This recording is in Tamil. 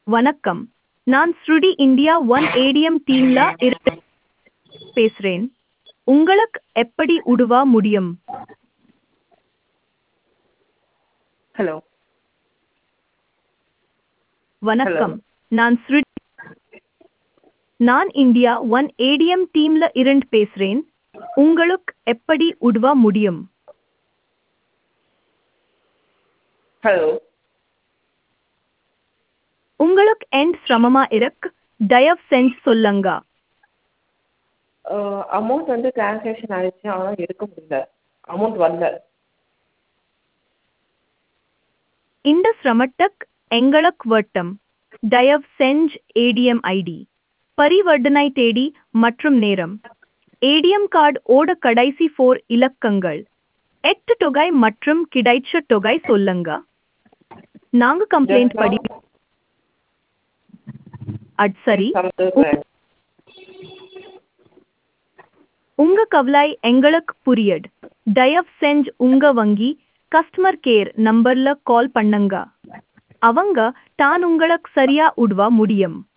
வணக்கம் நான் ஸ்ருடி இந்தியா ஒன் ஏடிஎம் டீம்ல இருந்து பேசுறேன் உங்களுக்கு எப்படி உதவ முடியும் ஹலோ வணக்கம் நான் ஸ்ருடி நான் இந்தியா ஒன் ஏடிஎம் டீம்ல இருந்து பேசுறேன் உங்களுக்கு எப்படி உதவ முடியும் ஹலோ உங்களுக்கு எண்ட் சிரமமா இருக்கு தயவு செஞ்சு சொல்லுங்க அமௌண்ட் வந்து ட்ரான்ஸாக்ஷன் ஆயிடுச்சு ஆனால் எடுக்க முடியல அமௌண்ட் வரல இந்த சிரமத்துக்கு எங்களுக்கு வட்டம் தயவு செஞ்சு ஏடிஎம் ஐடி பரிவர்த்தனை தேதி மற்றும் நேரம் ஏடிஎம் கார்டு ஓட கடைசி ஃபோர் இலக்கங்கள் எட்டு தொகை மற்றும் கிடைச்ச தொகை சொல்லுங்க நாங்க கம்ப்ளைண்ட் படி அது சரி சம்திங் உங்க கவலை எங்களுக்கு புரியுது தயவு செஞ்சு உங்க வங்கி கஸ்டமர் கேர் நம்பர்ல கால் பண்ணுங்க அவங்க தான் உங்களுக்கு சரியா உதவ முடியும்